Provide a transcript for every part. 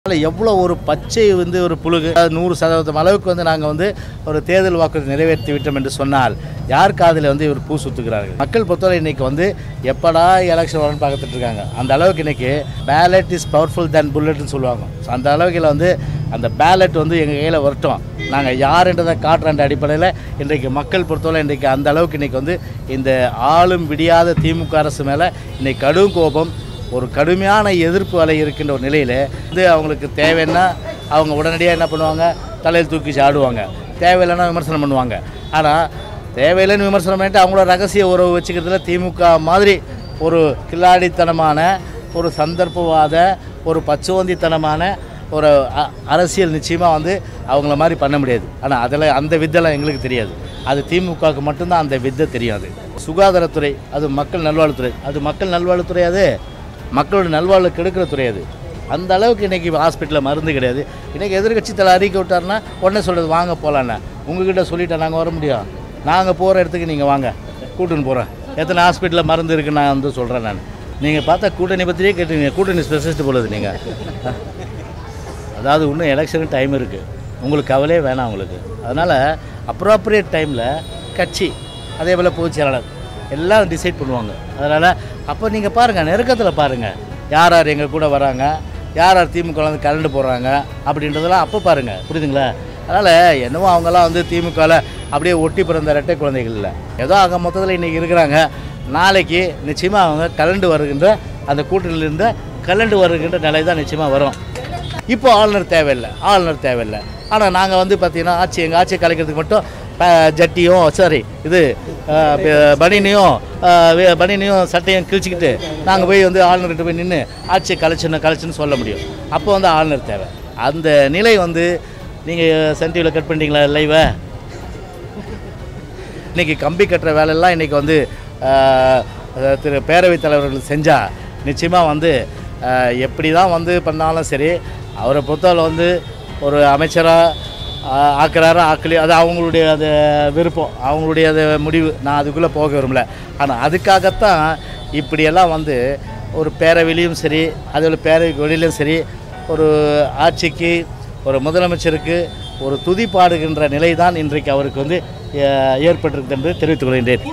அதில் எவ்வளோ ஒரு பச்சை வந்து ஒரு புழுகு அதாவது நூறு சதவீதம் அளவுக்கு வந்து நாங்கள் வந்து ஒரு தேர்தல் வாக்குறுதி நிறைவேற்றி விட்டோம் என்று சொன்னால் யார் காதில் வந்து இவர் பூ சுத்துக்கிறார்கள் மக்கள் பொறுத்தவரை இன்னைக்கு வந்து எப்படா எலெக்ஷன் வரும்னு பார்த்துட்டு இருக்காங்க அந்த அளவுக்கு இன்னைக்கு பேலட் இஸ் பவர்ஃபுல் than புல்லட்னு சொல்லுவாங்க ஸோ அந்த அளவுக்கு வந்து அந்த பேலட் வந்து எங்கள் கையில் வரட்டும் நாங்கள் யாருன்றதை காட்டுறன்ற அடிப்படையில் இன்றைக்கு மக்கள் பொறுத்தவரை இன்றைக்கு அந்த அளவுக்கு இன்றைக்கி வந்து இந்த ஆளும் விடியாத திமுக அரசு மேலே இன்னைக்கு கடும் கோபம் ஒரு கடுமையான எதிர்ப்பு அலை இருக்கின்ற ஒரு நிலையில் வந்து அவங்களுக்கு தேவைன்னா அவங்க உடனடியாக என்ன பண்ணுவாங்க தலையில் தூக்கி ஆடுவாங்க தேவையில்லைன்னா விமர்சனம் பண்ணுவாங்க ஆனால் தேவையில்லைன்னு விமர்சனம் பண்ணிட்டு அவங்களோட ரகசிய உறவு வச்சுக்கிறதுல திமுக மாதிரி ஒரு கில்லாடித்தனமான ஒரு சந்தர்ப்பவாத ஒரு பச்சோந்தித்தனமான ஒரு அ- அரசியல் நிச்சயமாக வந்து அவங்கள மாதிரி பண்ண முடியாது ஆனால் அதில் அந்த வித்தெல்லாம் எங்களுக்கு தெரியாது அது திமுகவுக்கு மட்டும்தான் அந்த வித்தை தெரியும் அது சுகாதாரத்துறை அது மக்கள் நல்வாழ்வுத்துறை அது மக்கள் நல்வாழ்வுத்துறை அது மக்களோட நல்வாழ்வு கெடுக்கிற துறை அது அந்த அளவுக்கு இன்றைக்கி ஹாஸ்பிட்டலில் மருந்து கிடையாது இன்றைக்கி எதிர்கட்சி தலை அறிக்கை விட்டாருன்னா உடனே சொல்கிறது வாங்க போகலான்னு உங்ககிட்ட சொல்லிட்டா நாங்கள் வர முடியும் நாங்கள் போகிற இடத்துக்கு நீங்கள் வாங்க கூட்டுன்னு போகிறேன் எத்தனை ஹாஸ்பிட்டலில் மருந்து இருக்குன்னு நான் வந்து சொல்கிறேன் நான் நீங்கள் பார்த்தா கூட்டணி பற்றியே கேட்டுங்க கூட்டணி ஸ்பெஷலிஸ்ட் போலுது நீங்கள் அதாவது இன்னும் எலெக்ஷனுக்கு டைம் இருக்குது உங்களுக்கு கவலையே வேணாம் உங்களுக்கு அதனால் அப்ராப்ரியேட் டைமில் கட்சி அதே போல் பொதுச் செயலாளர் எல்லாம் டிசைட் பண்ணுவாங்க அதனால் அப்போ நீங்கள் பாருங்கள் நெருக்கத்தில் பாருங்கள் யார் யார் எங்கள் கூட வராங்க யார் யார் திமுக வந்து கலந்து போடுறாங்க அப்படின்றதெல்லாம் அப்போ பாருங்கள் புரியுதுங்களா அதனால் என்னவோ அவங்கெல்லாம் வந்து திமுகவில் அப்படியே ஒட்டி பிறந்த ரெட்டை குழந்தைகள் இல்லை ஏதோ அங்கே மொத்தத்தில் இன்றைக்கி இருக்கிறாங்க நாளைக்கு நிச்சயமாக அவங்க கலண்டு வருகின்ற அந்த கூட்டணியிலிருந்து கலண்டு வருகின்ற நிலை தான் நிச்சயமாக வரும் இப்போ ஆளுநர் தேவையில்லை ஆளுநர் தேவையில்லை ஆனால் நாங்கள் வந்து பார்த்தீங்கன்னா ஆட்சி எங்கள் ஆட்சியை கலைக்கிறதுக்கு மட்டும் ப- ஜட்டியும் சாரி இது அஹ், ப- பனியனையும் அஹ், வே- பனியனையும் சட்டையும் கிழிச்சிக்கிட்டு நாங்கள் போய் வந்து ஆளுநர்கிட்ட போய் நின்று ஆட்சியை கலைச்சுன்னு கலைச்சுன்னு சொல்ல முடியும் அப்போ வந்து ஆளுநர் தேவை அந்த நிலை வந்து நீங்கள் சன் டிவியில் கட் பண்ணிட்டீங்களா லைவை இன்றைக்கி கம்பி கட்டுற வேலையெல்லாம் இன்றைக்கி வந்து ஆஹ், அஹ், திரு பேரவைத் தலைவர்கள் செஞ்சால் நிச்சயமாக வந்து ஆஹ், எப்படி தான் வந்து பண்ணாலும் சரி அவரை பொறுத்தவரை வந்து ஒரு அமைச்சராக ஆக்குறாரோ ஆக்கலையோ அது அவங்களுடைய அது விருப்பம் அவங்களுடைய அது முடிவு நான் அதுக்குள்ளே போக விரும்பல ஆனால் அதுக்காகத்தான் இப்படியெல்லாம் வந்து ஒரு பேரவையிலையும் சரி அதில் பேரவைக்கு வெளியிலும் சரி ஒரு ஆட்சிக்கு ஒரு முதலமைச்சருக்கு ஒரு துதி பாடுகின்ற நிலை தான் இன்றைக்கு அவருக்கு வந்து அஹ், ஏற்பட்டிருக்கு என்று தெரிவித்துக் கொள்கின்றேன்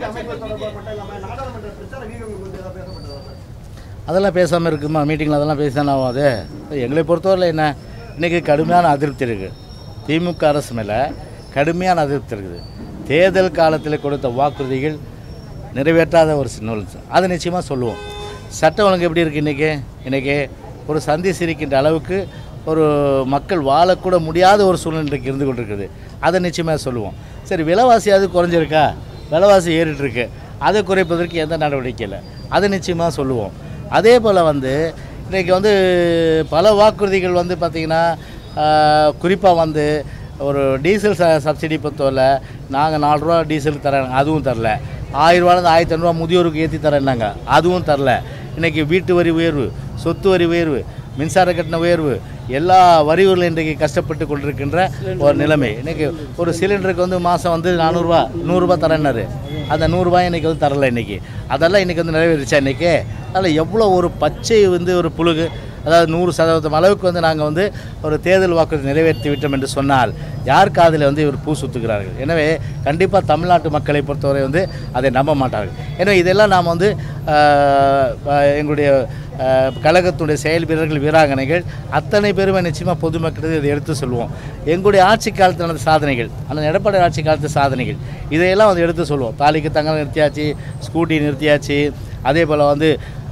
அதெல்லாம் பேசாமல் இருக்குமா மீட்டிங்கில் அதெல்லாம் பேசிதானே ஆகும் அது எங்களை பொறுத்தவரையில் என்ன இன்றைக்கி கடுமையான அதிருப்தி இருக்குது திமுக அரசு மேலே கடுமையான அதிருப்தி இருக்குது தேர்தல் காலத்தில் கொடுத்த வாக்குறுதிகள் நிறைவேற்றாத ஒரு சின்ன அதை நிச்சயமாக சொல்லுவோம் சட்ட ஒழுங்கு எப்படி இருக்குது இன்றைக்கி இன்றைக்கி ஒரு சந்தி சிரிக்கின்ற அளவுக்கு ஒரு மக்கள் வாழக்கூட முடியாத ஒரு சூழ்நிலை இன்றைக்கு இருந்து கொண்டிருக்குது அதை நிச்சயமாக சொல்லுவோம் சரி விலைவாசியாவது குறைஞ்சிருக்கா விலைவாசி ஏறிட்டு இருக்கு அதை குறைப்பதற்கு எந்த நடவடிக்கை இல்லை அதை நிச்சயமாக சொல்லுவோம் அதே போல் வந்து இன்றைக்கி வந்து பல வாக்குறுதிகள் வந்து பார்த்திங்கன்னா குறிப்பாக வந்து ஒரு டீசல் ச சப்சிடி பொறுத்தவரை நாங்கள் நாலு ரூபா டீசல் தரேன் அதுவும் தரல ஆயிரரூவாலேருந்து ஆயிரத்தி ஐநூறுவா முதியோருக்கு ஏற்றி தரேன்னாங்க அதுவும் தரல இன்றைக்கி வீட்டு வரி உயர்வு சொத்து வரி உயர்வு மின்சார கட்டண உயர்வு எல்லா வரிகளும் இன்றைக்கு கஷ்டப்பட்டு கொண்டிருக்கின்ற ஒரு நிலைமை இன்றைக்கி ஒரு சிலிண்டருக்கு வந்து மாதம் வந்து நானூறுரூவா நூறுரூபா தரேன்னாரு அந்த நூறுரூபாய் இன்றைக்கி வந்து தரல இன்றைக்கி அதெல்லாம் இன்றைக்கி வந்து நிறைவேறிச்சா இன்றைக்கி அதில் எவ்வளோ ஒரு பச்சை வந்து ஒரு புழுகு அதாவது நூறு சதவீதம் அளவுக்கு வந்து நாங்கள் வந்து ஒரு தேர்தல் வாக்குறுதி நிறைவேற்றி விட்டோம் என்று சொன்னால் யார் காதில் வந்து இவர் பூ சுத்துகிறார்கள் எனவே கண்டிப்பாக தமிழ்நாட்டு மக்களை பொறுத்தவரை வந்து அதை நம்ப மாட்டார்கள் எனவே இதெல்லாம் நாம் வந்து ஆஹ், ஆஹ், எங்களுடைய ஆஹ், கழகத்துடைய செயல் வீரர்கள் வீராங்கனைகள் அத்தனை பேருமே நிச்சயமாக பொதுமக்களுக்கு இதை எடுத்து சொல்லுவோம் எங்களுடைய ஆட்சி காலத்தில் நடந்த சாதனைகள் அந்த எடப்பாடி ஆட்சி காலத்து சாதனைகள் இதையெல்லாம் வந்து எடுத்து சொல்லுவோம் தாலிக்கு தங்கம் நிறுத்தியாச்சு ஸ்கூட்டி நிறுத்தியாச்சு அதே போல் வந்து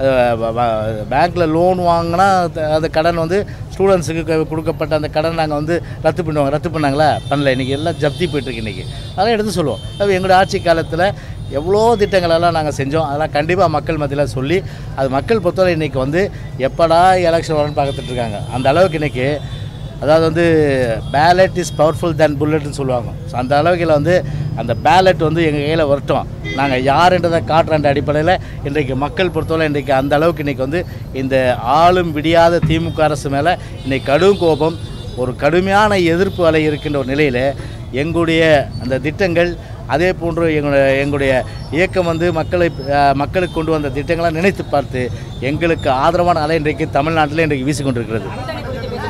பேங்க்கில் லோன் வாங்கினா த- அந்த கடன் வந்து ஸ்டூடெண்ட்ஸுக்கு க- கொடுக்கப்பட்ட அந்த கடன் நாங்கள் வந்து ரத்து பண்ணுவாங்க ரத்து பண்ணாங்களா பண்ணல இன்றைக்கி எல்லாம் ஜப்தி போயிட்டுருக்கு இன்றைக்கி அதெல்லாம் எடுத்து சொல்லுவோம் அது எங்களுடைய ஆட்சி காலத்தில் எவ்வளோ திட்டங்களெல்லாம் நாங்கள் செஞ்சோம் அதெல்லாம் கண்டிப்பாக மக்கள் மத்தியில் சொல்லி அது மக்கள் பொறுத்தவரை இன்றைக்கி வந்து எப்படா எலெக்ஷன் வரும்னு பார்த்துட்டு இருக்காங்க அந்த அளவுக்கு இன்றைக்கி அதாவது வந்து பேலட் இஸ் பவர்ஃபுல் than புல்லட்னு சொல்லுவாங்க ஸோ அந்த அளவுக்கு வந்து அந்த பேலட் வந்து எங்கள் கையில் வரட்டும் நாங்கள் யாருன்றதை காட்டுறன்ற அடிப்படையில் இன்றைக்கு மக்கள் பொறுத்தவரை இன்றைக்கு அந்த அளவுக்கு இன்றைக்கி வந்து இந்த ஆளும் விடியாத திமுக அரசு மேலே இன்றைக்கி கடும் கோபம் ஒரு கடுமையான எதிர்ப்பு அலை இருக்கின்ற ஒரு நிலையில் எங்களுடைய அந்த திட்டங்கள் அதே போன்று எங்களுடைய எங்களுடைய இயக்கம் வந்து மக்களை அஹ், மக்களுக்கு கொண்டு வந்த திட்டங்களை நினைத்து பார்த்து எங்களுக்கு ஆதரவான அலை இன்றைக்கு தமிழ்நாட்டில் இன்றைக்கு வீசிக்கொண்டிருக்கிறது கூட்டணி குறித்து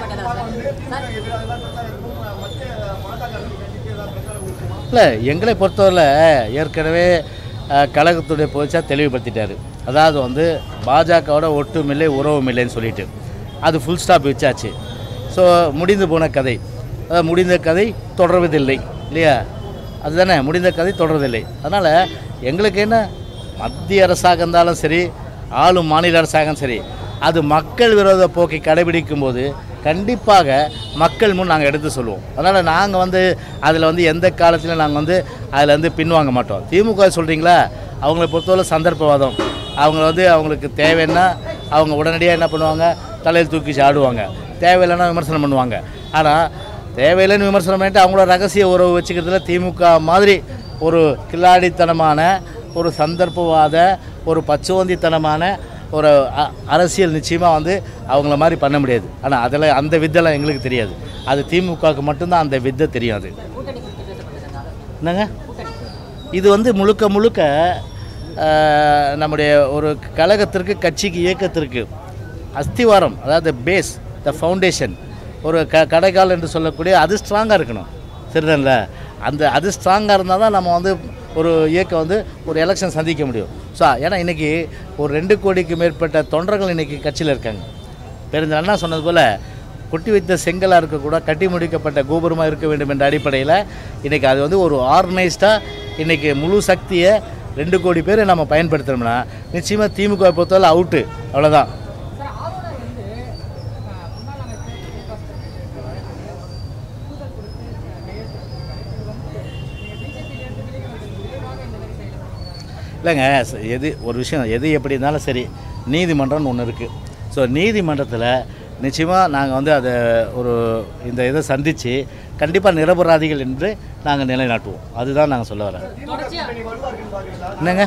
இல்லை எங்களை பொறுத்தவரை ஏற்கனவே அஹ், கழகத்துடைய பொதுச்சா தெளிவுபடுத்திட்டாரு அதாவது வந்து பாஜகவோட ஒட்டுமில்லை உறவும் இல்லைன்னு சொல்லிட்டு அது ஃபுல் ஸ்டாப் வச்சாச்சு ஸோ முடிந்து போன கதை அதாவது முடிந்த கதை தொடர்வதில்லை இல்லையா அதுதானே முடிந்த கதை தொடர்வதில்லை அதனால் எங்களுக்கு என்ன மத்திய அரசாக இருந்தாலும் சரி ஆளும் மாநில அரசாங்கம் சரி அது மக்கள் விரோத போக்கை கடைபிடிக்கும் போது கண்டிப்பாக மக்கள் முன் நாங்கள் எடுத்து சொல்லுவோம் அதனால் நாங்கள் வந்து அதில் வந்து எந்த காலத்திலும் நாங்கள் வந்து அதில் வந்து பின்வாங்க மாட்டோம் திமுக சொல்கிறீங்களா அவங்கள பொறுத்தவரை சந்தர்ப்பவாதம் அவங்க வந்து அவங்களுக்கு தேவைன்னா அவங்க உடனடியாக என்ன பண்ணுவாங்க தலையில் தூக்கி ஆடுவாங்க தேவையில்லைன்னா விமர்சனம் பண்ணுவாங்க ஆனால் தேவையில்லைன்னு விமர்சனம் பண்ணிட்டு அவங்களோட ரகசிய உறவு வச்சுக்கிறதுல திமுக மாதிரி ஒரு கில்லாடித்தனமான ஒரு சந்தர்ப்பவாத ஒரு பச்சோந்தித்தனமான ஒரு அ- அரசியல் நிச்சயமாக வந்து அவங்கள மாதிரி பண்ண முடியாது ஆனால் அதில் அந்த வித்தெல்லாம் எங்களுக்கு தெரியாது அது திமுகவுக்கு மட்டும்தான் அந்த வித்தை தெரியும் அது என்னங்க இது வந்து முழுக்க முழுக்க அஹ், நம்முடைய ஒரு கழகத்திற்கு கட்சிக்கு இயக்கத்திற்கு அஸ்திவாரம் அதாவது பேஸ் த ஃபவுண்டேஷன் ஒரு க கடைக்கால் என்று சொல்லக்கூடிய அது ஸ்ட்ராங்காக இருக்கணும் சரிதான்ல அந்த அது ஸ்ட்ராங்காக இருந்தால் தான் நம்ம வந்து ஒரு இயக்கம் வந்து ஒரு எலெக்ஷன் சந்திக்க முடியும் ஸோ ஏன்னா இன்றைக்கி ஒரு ரெண்டு கோடிக்கு மேற்பட்ட தொண்டர்கள் இன்றைக்கி கட்சியில் இருக்காங்க பெருந்த அண்ணா சொன்னது போல் கொட்டி வைத்த செங்கலாக இருக்கக்கூட கட்டி முடிக்கப்பட்ட கோபுரமாக இருக்க வேண்டும் என்ற அடிப்படையில் இன்றைக்கி அது வந்து ஒரு ஆர்கனைஸ்டாக இன்றைக்கி முழு சக்தியை ரெண்டு கோடி பேர் நம்ம பயன்படுத்துகிறோம்னா நிச்சயமாக திமுக பொறுத்தவரை அவுட்டு அவ்வளோதான் இல்லைங்க ச- எது ஒரு விஷயம் எது எப்படி இருந்தாலும் சரி நீதிமன்றம்னு ஒன்று இருக்குது ஸோ நீதிமன்றத்தில் நிச்சயமாக நாங்கள் வந்து அதை ஒரு இந்த இதை சந்தித்து கண்டிப்பாக நிரபராதிகள் என்று நாங்கள் நிலைநாட்டுவோம் அதுதான் நாங்கள் சொல்ல வரேன் என்னங்க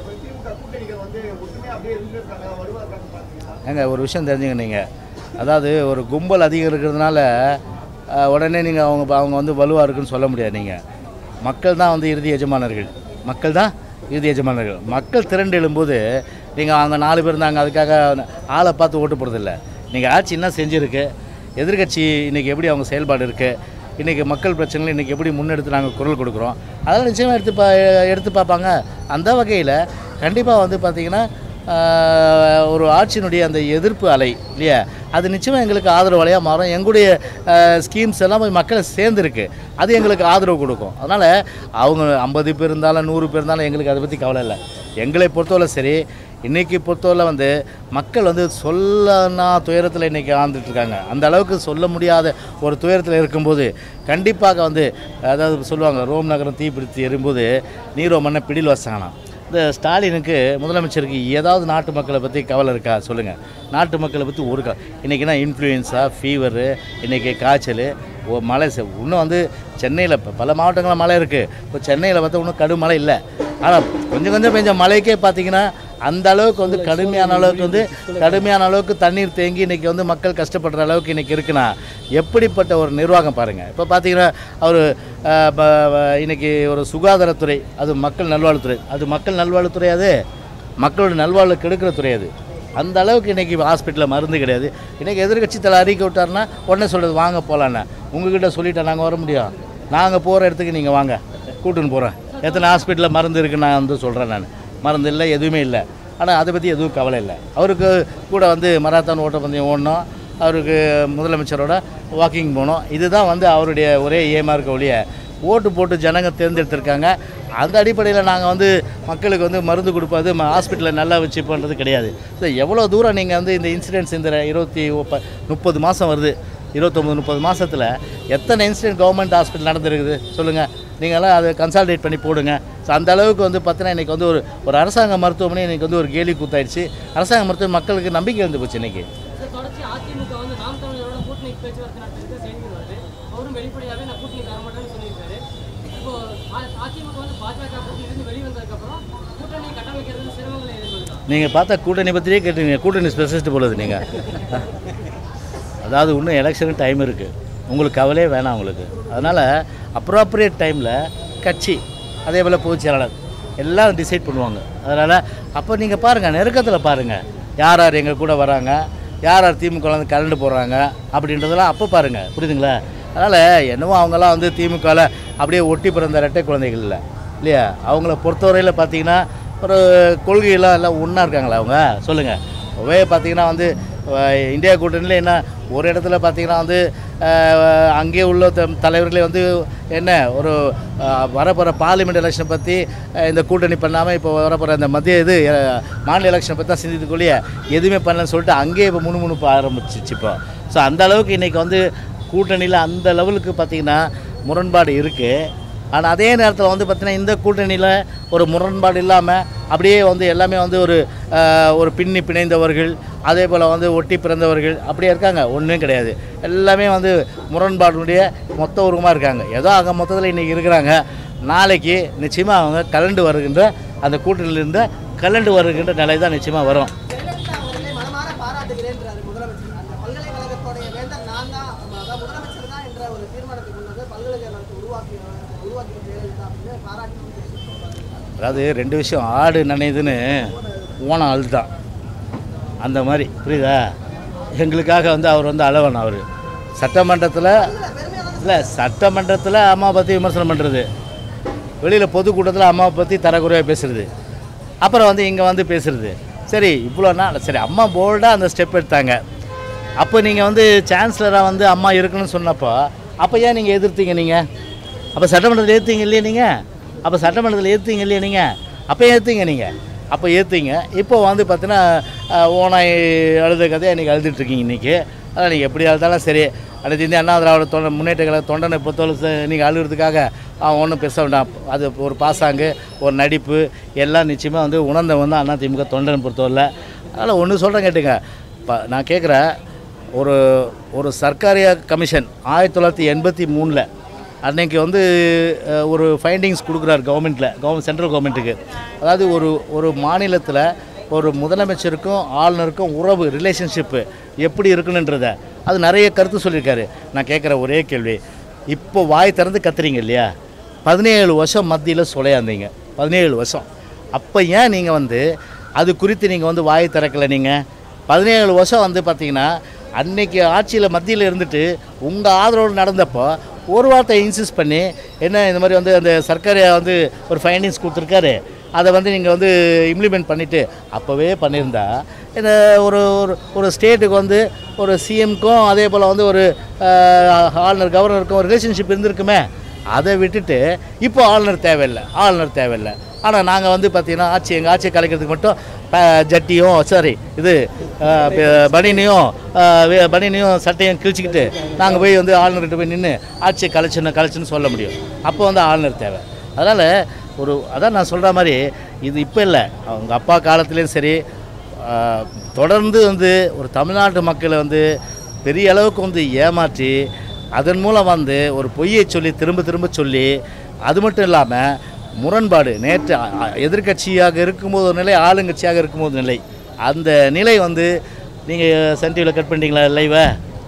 ஏங்க ஒரு விஷயம் தெரிஞ்சுங்க நீங்கள் அதாவது ஒரு கும்பல் அதிகம் இருக்கிறதுனால அஹ், உடனே நீங்கள் அவங்க அவங்க வந்து வலுவாக இருக்குன்னு சொல்ல முடியாது நீங்கள் மக்கள் தான் வந்து இறுதி எஜமானர்கள் மக்கள் தான் இறுதி எஜமானர்கள் மக்கள் திரண்டு எழும்போது நீங்கள் அவங்க நாலு பேர் இருந்தாங்க அதுக்காக ஆளை பார்த்து ஓட்டு போடுறதில்ல நீங்கள் ஆட்சி என்ன செஞ்சுருக்கு எதிர்க்கட்சி இன்றைக்கி எப்படி அவங்க செயல்பாடு இருக்குது இன்றைக்கி மக்கள் பிரச்சனைகளை இன்றைக்கி எப்படி முன்னெடுத்து நாங்கள் குரல் கொடுக்குறோம் அதெல்லாம் நிச்சயமாக எடுத்து பா எடுத்து பார்ப்பாங்க அந்த வகையில் கண்டிப்பாக வந்து பார்த்திங்கன்னா ஆஹ், ஒரு ஆட்சியினுடைய அந்த எதிர்ப்பு அலை இல்லையா அது நிச்சயமாக எங்களுக்கு ஆதரவு அலையாக மாறும் எங்களுடைய ஸ்கீம்ஸ் எல்லாம் போய் மக்களை சேர்ந்துருக்கு அது எங்களுக்கு ஆதரவு கொடுக்கும் அதனால் அவங்க ஐம்பது பேர் இருந்தாலும் நூறு பேர் இருந்தாலும் எங்களுக்கு அதை பற்றி கவலை இல்லை எங்களை பொறுத்தவரை சரி இன்றைக்கி பொறுத்தவரை வந்து மக்கள் வந்து சொல்லனா துயரத்தில் இன்றைக்கி ஆழ்ந்துட்டுருக்காங்க அந்த அளவுக்கு சொல்ல முடியாத ஒரு துயரத்தில் இருக்கும்போது கண்டிப்பாக வந்து அதாவது சொல்லுவாங்க ரோம் நகரம் தீப்பிடித்து எறும்போது நீரோ மண்ணை பிடில் வச்சாங்களாம் இந்த ஸ்டாலினுக்கு முதலமைச்சருக்கு ஏதாவது நாட்டு மக்களை பற்றி கவலை இருக்கா சொல்லுங்கள் நாட்டு மக்களை பற்றி ஒரு க இன்றைக்கினா இன்ஃப்ளூயன்ஸா ஃபீவரு இன்றைக்கி காய்ச்சல் ஓ மழை செ- இன்னும் வந்து சென்னையில் இப்போ பல மாவட்டங்களில் மழை இருக்குது இப்போ சென்னையில் பார்த்தா இன்னும் கடும் மழை இல்லை ஆனால் கொஞ்சம் கொஞ்சம் பெஞ்ச மழைக்கே பார்த்தீங்கன்னா அந்த அளவுக்கு வந்து கடுமையான அளவுக்கு வந்து கடுமையான அளவுக்கு தண்ணீர் தேங்கி இன்றைக்கி வந்து மக்கள் கஷ்டப்படுற அளவுக்கு இன்றைக்கி இருக்குன்னா எப்படிப்பட்ட ஒரு நிர்வாகம் பாருங்கள் இப்போ பார்த்தீங்கன்னா அவர் இன்னைக்கு ஒரு சுகாதாரத்துறை அது மக்கள் நல்வாழ்வுத்துறை அது மக்கள் நல்வாழ்வுத்துறை அது மக்களோட நல்வாழ்வு கெடுக்கிற துறை அது அந்த அளவுக்கு இன்றைக்கி ஹாஸ்பிட்டலில் மருந்து கிடையாது இன்றைக்கி எதிர்கட்சி தலை அறிக்கை விட்டாருன்னா உடனே சொல்கிறது வாங்க போகலான்னு உங்ககிட்ட சொல்லிட்டா நாங்கள் வர முடியும் நாங்கள் போகிற இடத்துக்கு நீங்கள் வாங்க கூட்டுன்னு போகிறேன் எத்தனை ஹாஸ்பிட்டலில் மருந்து இருக்குன்னு நான் வந்து சொல்கிறேன் நான் மருந்து இல்லை எதுவுமே இல்லை ஆனால் அதை பற்றி எதுவும் கவலை இல்லை அவருக்கு கூட வந்து மராத்தான் ஓட்டப்பந்தயம் ஓடணும் அவருக்கு முதலமைச்சரோட வாக்கிங் போகணும் இதுதான் வந்து அவருடைய ஒரே ஏமா இருக்க ஒழிய ஓட்டு போட்டு ஜனங்க தேர்ந்தெடுத்திருக்காங்க அந்த அடிப்படையில் நாங்கள் வந்து மக்களுக்கு வந்து மருந்து கொடுப்பது ம- ஹாஸ்பிட்டலில் நல்லா வச்சு பண்ணுறது கிடையாது ஸோ எவ்வளோ தூரம் நீங்கள் வந்து இந்த இன்சிடென்ட்ஸ் இந்த இருபத்தி ஒப்ப முப்பது மாதம் வருது இருபத்தொம்பது முப்பது மாதத்தில் எத்தனை இன்சிடென்ட் கவர்மெண்ட் ஹாஸ்பிட்டல் நடந்திருக்குது சொல்லுங்கள் நீங்களாம் அதை கன்சால்டேட் பண்ணி போடுங்க ஸோ அந்த அளவுக்கு வந்து பார்த்தீங்கன்னா இன்றைக்கி வந்து ஒரு ஒரு அரசாங்க மருத்துவமனை இன்றைக்கி வந்து ஒரு கேலி கூத்தாயிடுச்சு அரசாங்க மருத்துவம் மக்களுக்கு நம்பிக்கை இருந்து போச்சு இன்றைக்கி இதை தொடர்ச்சி அதிமுக வந்து நாம் தமிழரோட கூட்டணி பேச்சுவார்த்தை நடத்திருக்க செய்திகள் வருது அவரும் வெளிப்படையாகவே நான் கூட்டணி தர மாட்டேன்னு சொல்லியிருக்காரு இப்போ அ- அதிமுக வந்து பாஜக கூட்டணியிலிருந்து வெளிவந்ததுக்கப்புறம் கூட்டணி கட்டமைக்கிறது சிரமங்களை எதிர்கொள்ளுதா நீங்கள் பார்த்தா கூட்டணி பற்றியே கேட்டீங்க கூட்டணி ஸ்பெஷலிஸ்ட் போலது நீங்கள் அதாவது இன்னும் எலெக்ஷனுக்கு டைம் இருக்குது உங்களுக்கு கவலையே வேணாம் உங்களுக்கு அதனால் அப்ராப்ரியேட் டைமில் கட்சி அதே போல் பொதுச் செயலாளர் எல்லாம் டிசைட் பண்ணுவாங்க அதனால் அப்போ நீங்கள் பாருங்கள் நெருக்கத்தில் பாருங்கள் யார் யார் எங்கள் கூட வராங்க யார் யார் திமுக வந்து கலந்து போடுறாங்க அப்படின்றதெல்லாம் அப்போ பாருங்கள் புரியுதுங்களா அதனால் என்னவோ அவங்கெல்லாம் வந்து திமுகவில் அப்படியே ஒட்டி பிறந்த இரட்டை குழந்தைகள் இல்லை இல்லையா அவங்கள பொறுத்தவரையில் பார்த்தீங்கன்னா ஒரு கொள்கையெல்லாம் எல்லாம் ஒன்றா இருக்காங்களா அவங்க சொல்லுங்கள் ஒரே பார்த்தீங்கன்னா வந்து அஹ், இந்தியா கூட்டணியில் என்ன ஒரு இடத்துல பார்த்தீங்கன்னா வந்து அஹ், அங்கே உள்ள த- தலைவர்களே வந்து என்ன ஒரு அஹ், வரப்போகிற பார்லிமெண்ட் எலெக்ஷனை பற்றி அஹ், இந்த கூட்டணி பண்ணாமல் இப்போ வரப்போகிற இந்த மத்திய இது அஹ், மாநில எலெக்ஷனை பற்றி தான் சிந்தித்துக்குள்ளேயே எதுவுமே பண்ணலன்னு சொல்லிட்டு அங்கேயே இப்போ முணுமுணுப்பு ஆரம்பிச்சிச்சு இப்போ ஸோ அந்த அளவுக்கு இன்றைக்கி வந்து கூட்டணியில் அந்த லெவலுக்கு பார்த்திங்கன்னா முரண்பாடு இருக்குது ஆனால் அதே நேரத்தில் வந்து பார்த்திங்கன்னா இந்த கூட்டணியில் ஒரு முரண்பாடு இல்லாமல் அப்படியே வந்து எல்லாமே வந்து ஒரு ஆஹ், ஒரு பின்னி பிணைந்தவர்கள் அதே போல் வந்து ஒட்டி பிறந்தவர்கள் அப்படியே இருக்காங்க ஒன்றும் கிடையாது எல்லாமே வந்து முரண்பாடுடைய மொத்த உருவமாக இருக்காங்க ஏதோ அங்கே மொத்தத்தில் இன்றைக்கி இருக்கிறாங்க நாளைக்கு நிச்சயமாக அவங்க கலண்டு வருகின்ற அந்த கூட்டணியிலிருந்து கலண்டு வருகின்ற நிலை தான் நிச்சயமாக வரும் ஜெயலலிதா அவர்களை மனமாற பாராட்டுகிறேன்றாரு முதலமைச்சர் அந்த பல்கலைக்கழகத்துடைய வேந்தர் நான் தான் அதான் முதலமைச்சர் தான் என்ற ஒரு தீர்மானத்தை கொண்டு வந்து பல்கலைக்கழகத்தை உருவாக்கி உருவாக்கி ஜெயலலிதா அப்படின்னு பாராட்டி அதாவது ரெண்டு விஷயம் ஆடு நனையுதுன்னு ஓனம் அழுதான் அந்த மாதிரி புரியுதா எங்களுக்காக வந்து அவர் வந்து அழவன் அவர் சட்டமன்றத்தில் இல்லை சட்டமன்றத்தில் அம்மா பற்றி விமர்சனம் பண்ணுறது வெளியில் பொதுக்கூட்டத்தில் அம்மாவை பற்றி தரக்குறையாக பேசுறது அப்புறம் வந்து இங்கே வந்து பேசுறது சரி இவ்வளோ நாள் சரி அம்மா போல்டாக அந்த ஸ்டெப் எடுத்தாங்க அப்போ நீங்கள் வந்து சான்சலராக வந்து அம்மா இருக்கணும்னு சொன்னப்போ அப்போ ஏன் நீங்கள் எதிர்த்தீங்க நீங்கள் அப்போ சட்டமன்றத்தில் ஏற்றுங்க இல்லையா நீங்கள் அப்போ சட்டமன்றத்தில் ஏற்றுங்க இல்லையா நீங்கள் அப்போ ஏற்றுங்க நீங்கள் அப்போ ஏற்றுங்க இப்போ வந்து பார்த்தீங்கன்னா அஹ், ஓனாய் அழுத கதையை இன்றைக்கி அழுதுட்ருக்கீங்க இன்றைக்கி அதான் நீங்கள் எப்படி அழுதாலும் சரி அடுத்து இந்திய அண்ணா திராவிட தொண்ட முன்னேற்ற கழக தொண்டனை பொறுத்தவரை நீங்கள் அழுகிறதுக்காக அவன் ஒன்றும் பேச வேண்டாம் அது ஒரு பாசாங்கு ஒரு நடிப்பு எல்லாம் நிச்சயமாக வந்து உணர்ந்தவன் தான் அண்ணா திமுக தொண்டனை பொறுத்தவரை அதனால் ஒன்று சொல்கிறேன் கேட்டுங்க இப்போ நான் கேட்குறேன் ஒரு ஒரு சர்க்காரிய கமிஷன் ஆயிரத்தி தொள்ளாயிரத்தி எண்பத்தி மூணில் அன்னைக்கு வந்து அஹ், ஒரு ஃபைண்டிங்ஸ் கொடுக்குறாரு கவர்மெண்ட்டில் கவர்மெண்ட் சென்ட்ரல் கவர்மெண்ட்டுக்கு அதாவது ஒரு ஒரு மாநிலத்தில் ஒரு முதலமைச்சருக்கும் ஆளுநருக்கும் உறவு ரிலேஷன்ஷிப்பு எப்படி இருக்கணுன்றத அது நிறைய கருத்து சொல்லியிருக்காரு நான் கேட்குற ஒரே கேள்வி இப்போ வாய் திறந்து கத்துறீங்க இல்லையா பதினேழு வருஷம் மத்தியில் சுளையாந்தீங்க பதினேழு வருஷம் அப்போ ஏன் நீங்கள் வந்து அது குறித்து நீங்கள் வந்து வாய் திறக்கலை நீங்கள் பதினேழு வருஷம் வந்து பார்த்தீங்கன்னா அன்னைக்கு ஆட்சியில் மத்தியில் இருந்துட்டு உங்கள் ஆதரவோடு நடந்தப்போ ஒரு வார்த்தை இன்சிஸ்ட் பண்ணி என்ன இந்த மாதிரி வந்து அந்த சர்க்காரை வந்து ஒரு ஃபைண்டிங்ஸ் கொடுத்துருக்காரு அதை வந்து நீங்கள் வந்து இம்ப்ளிமெண்ட் பண்ணிவிட்டு அப்போவே பண்ணியிருந்தா இந்த ஒரு ஒரு ஒரு ஸ்டேட்டுக்கு வந்து ஒரு சிஎம்க்கும் அதே போல் வந்து ஒரு ஆஹ், ஆளுநர் கவர்னருக்கும் ஒரு ரிலேஷன்ஷிப் இருந்திருக்குமே அதை விட்டுட்டு இப்போ ஆளுநர் தேவையில்லை ஆளுநர் தேவையில்லை ஆனால் நாங்கள் வந்து பார்த்திங்கன்னா ஆட்சி எங்கள் ஆட்சியை கலைக்கிறதுக்கு மட்டும் ப- ஜட்டியும் சாரி இது ஆஹ், ப- பனியனையும் ஆஹ், வே- பனியனையும் சட்டையும் கிழிச்சிக்கிட்டு நாங்கள் போய் வந்து ஆளுநர்கிட்ட போய் நின்று ஆட்சியை கலைச்சுன்னு கலைச்சுன்னு சொல்ல முடியும் அப்போ வந்து ஆளுநர் தேவை அதனால் ஒரு அதான் நான் சொல்கிற மாதிரி இது இப்போ இல்லை அவங்க அப்பா காலத்துலேயும் சரி ஆஹ், தொடர்ந்து வந்து ஒரு தமிழ்நாட்டு மக்களை வந்து பெரிய அளவுக்கு வந்து ஏமாற்றி அதன் மூலம் வந்து ஒரு பொய்யை சொல்லி திரும்ப திரும்ப சொல்லி அது மட்டும் இல்லாமல் முரண்பாடு நேற்று அ- அ- எதிர்க்கட்சியாக இருக்கும்போது ஒரு நிலை ஆளுங்கட்சியாக இருக்கும்போது ஒரு நிலை அந்த நிலை வந்து நீங்கள் சன் டிவியில் கட் பண்ணிட்டீங்களா லைவை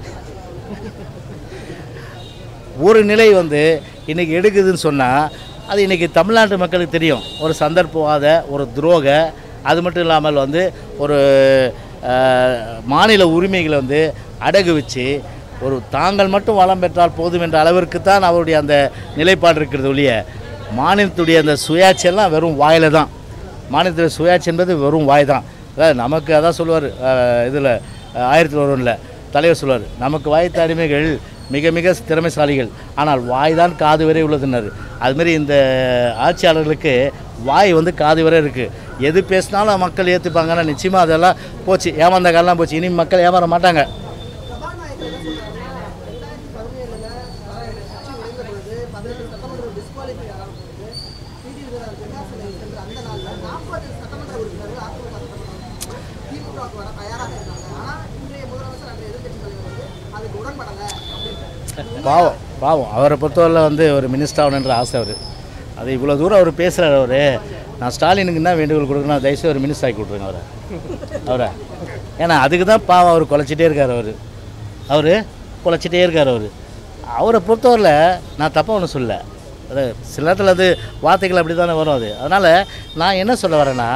ஒரு நிலை வந்து இன்றைக்கி எடுக்குதுன்னு சொன்னால் அது இன்றைக்கி தமிழ்நாட்டு மக்களுக்கு தெரியும் ஒரு சந்தர்ப்பவாத ஒரு துரோக அது மட்டும் இல்லாமல் வந்து ஒரு அஹ், மாநில உரிமைகளை வந்து அடகு வச்சு ஒரு தாங்கள் மட்டும் வளம் பெற்றால் போதும் என்ற அளவிற்கு தான் அவருடைய அந்த நிலைப்பாடு இருக்கிறது ஒழிய மாநிலத்துடைய அந்த சுயாட்சியெல்லாம் வெறும் வாயில தான் மாநிலத்தில் சுயாட்சி என்பது வெறும் வாய் தான் அதாவது நமக்கு அதான் சொல்லுவார் இதில் ஆயிரத்தி ஒருவனில் தலைவர் சொல்வார் நமக்கு வாய்த்த அடிமைகள் மிக மிக திறமைசாலிகள் ஆனால் வாய் தான் காது வரை உள்ளதுன்னாரு அதுமாரி இந்த ஆட்சியாளர்களுக்கு வாய் வந்து காது வரை இருக்குது எது பேசினாலும் மக்கள் ஏற்றுப்பாங்கன்னா நிச்சயமாக அதெல்லாம் போச்சு ஏமாந்த காலம்லாம் போச்சு இனி மக்கள் ஏமாற மாட்டாங்க சபாநாயகர் என்ன சொல்றாருன்னா ரெண்டாயிரத்தி பதினேழுல கட்சி உடைந்த பொழுது பதினெட்டு சட்டமன்ற டிஸ்குவாலிஃபை ஆன பொழுது டிடி விஜயராஜ் ஜெகாசிலை சென்ற அந்த நாள்ல நாற்பது சட்டமன்ற உறுப்பினர்கள் அதிமுக சட்டமன்ற திமுகவுக்கு வர தயாராக இருந்தாங்க ஆனா இன்றைய முதலமைச்சர் அன்றைய எதிர்க்கட்சி தலைவர் வந்து அதுக்கு உடன்படல அப்படின்னு பாவம் பாவம் அவரை பொறுத்தவரை வந்து ஒரு மினிஸ்டர் ஆகணுன்ற ஆசை அவர் அது இவ்வளோ தூரம் அவர் பேசுகிறார் அவர் நான் ஸ்டாலினுக்கு என்ன வேண்டுகோள் கொடுக்கணும் தயவுசெய்து ஒரு மினிஸ்டர் ஆக்கி விட்ருங்க அவரை அவரை ஏன்னா அதுக்கு தான் பாவம் அவர் குலைச்சிட்டே இருக்கார் அவர் அவர் குலைச்சிட்டே இருக்கார் அவர் அவரை பொறுத்தவரையில் நான் தப்பாக ஒன்றும் சொல்ல அது சில நேரத்தில் அது வார்த்தைகள் அப்படி தானே வரும் அது அதனால் நான் என்ன சொல்ல வரேன்னா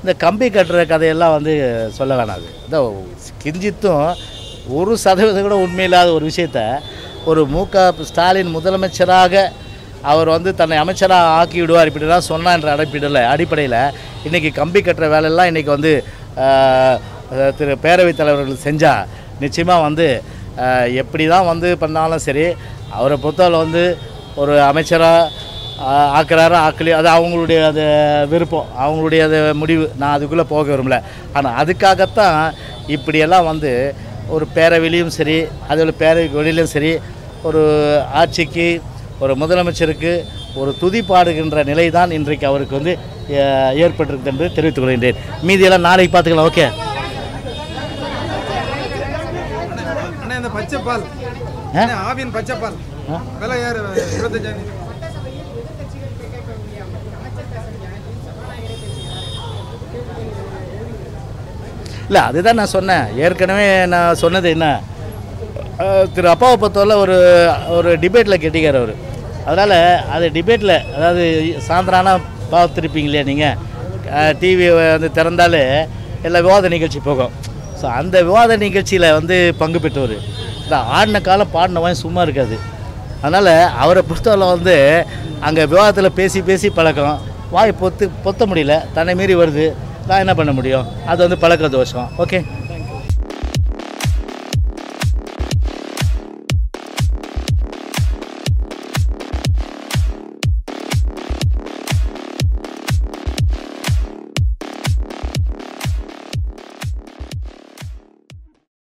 இந்த கம்பி கட்டுற கதையெல்லாம் வந்து சொல்ல வேணாம் அது இந்த கிஞ்சித்தும் ஒரு சதவீதம் கூட உண்மையில்லாத ஒரு விஷயத்த ஒரு மு க ஸ்டாலின் முதலமைச்சராக அவர் வந்து தன்னை அமைச்சராக ஆக்கி விடுவார் இப்படிலாம் சொன்னான்ற அடிப்படையில் அடிப்படையில் இன்றைக்கி கம்பி கட்டுற வேலையெல்லாம் இன்றைக்கி வந்து ஆஹ், அஹ், திரு பேரவைத் தலைவர்கள் செஞ்சால் நிச்சயமாக வந்து ஆஹ், எப்படி தான் வந்து பண்ணாலும் சரி அவரை பொறுத்தவரை வந்து ஒரு அமைச்சராக ஆக்குறாரோ ஆக்கலையோ அது அவங்களுடைய அது விருப்பம் அவங்களுடைய அது முடிவு நான் அதுக்குள்ளே போக விரும்பல ஆனால் அதுக்காகத்தான் இப்படியெல்லாம் வந்து ஒரு பேரவையிலையும் சரி அதில் பேரவைக்கு வெளியிலும் சரி ஒரு ஆட்சிக்கு ஒரு முதலமைச்சருக்கு ஒரு துதி பாடுகின்ற நிலை தான் இன்றைக்கு அவருக்கு வந்து அஹ், ஏற்பட்டிருக்கு என்று தெரிவித்துக் கொள்கின்றேன் மீதியெல்லாம் நாளைக்கு பார்த்துக்கலாம் ஓகே அண்ணா இந்த பச்சை பால் ஆ? அண்ணா, ஆவின் பச்சை பால் ஆ? விலை யார் இருபத்தஞ்சாயிரம் இல்லை அதுதான் நான் சொன்னேன் ஏற்கனவே நான் சொன்னது என்ன அஹ், திரு அப்பாவை பொறுத்தவரை ஒரு ஒரு டிபேட்டில் கெட்டிக்கார் அவர் அதனால் அது டிபேட்டில் அதாவது சாயந்தரானா பார்த்துருப்பீங்க இல்லையா நீங்கள் டிவி வந்து திறந்தாலே எல்லா விவாத நிகழ்ச்சி போகும் ஸோ அந்த விவாத நிகழ்ச்சியில் வந்து பங்கு பெற்றவர் இந்த ஆடின காலம் பாடினவன் சும்மா இருக்காது அதனால் அவரை பொறுத்தவரை வந்து அங்கே விவாதத்தில் பேசி பேசி பழக்கம் வாய் பொத்து பொத்த முடியல தன்னை மீறி வருது நான் என்ன பண்ண முடியும் அது வந்து பழக்க தோஷம் ஓகே